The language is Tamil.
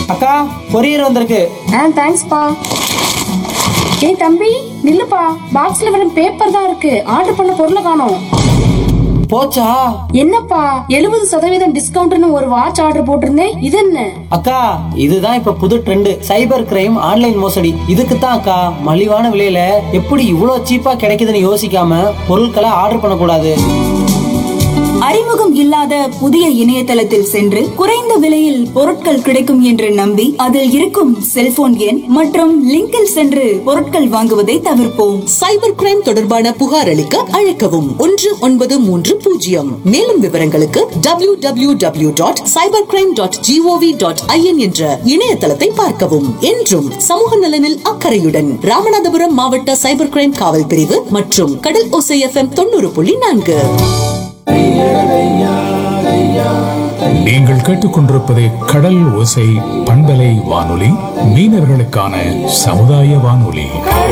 அக்கா கொரியர் வந்திருக்கு ஆ தேங்க்ஸ்ப்பா ஏய் தம்பி நில்லுப்பா பாக்ஸ்ல வெறும் பேப்பர் தான் இருக்கு ஆர்டர் பண்ண பொருளை காணோம் போச்சா என்னப்பா எழுபது சதவீதம் டிஸ்கவுண்ட்னு ஒரு வாட்ச் ஆர்டர் போட்டிருந்தேன் இது என்ன அக்கா இதுதான் இப்ப புது ட்ரெண்ட் சைபர் கிரைம் ஆன்லைன் மோசடி இதுக்கு தான் அக்கா மலிவான விலையில எப்படி இவ்வளவு சீப்பா கிடைக்குதுன்னு யோசிக்காம பொருட்களை ஆர்டர் பண்ணக்கூடாது அறிமுகம் இல்லாத புதிய இணையதளத்தில் சென்று குறைந்த விலையில் பொருட்கள் கிடைக்கும் என்று நம்பி அதில் இருக்கும் செல்போன் எண் மற்றும் லிங்கில் சென்று பொருட்கள் வாங்குவதை தவிர்ப்போம் சைபர் கிரைம் தொடர்பான புகார் அளிக்க அழைக்கவும் ஒன்று ஒன்பது மூன்று பூஜ்ஜியம் மேலும் விவரங்களுக்கு W W W dot cyber crime dot GOV dot IN என்ற இணையதளத்தை பார்க்கவும் என்றும் சமூக நலனில் அக்கறையுடன் ராமநாதபுரம் மாவட்ட சைபர் கிரைம் காவல் பிரிவு மற்றும் கடல் ஓசை எஃப்எம் தொண்ணூறு புள்ளி நான்கு நீங்கள் கேட்டுக்கொண்டிருப்பது கடல் ஓசை பண்பலை வானொலி மீனவர்களுக்கான சமுதாய வானொலி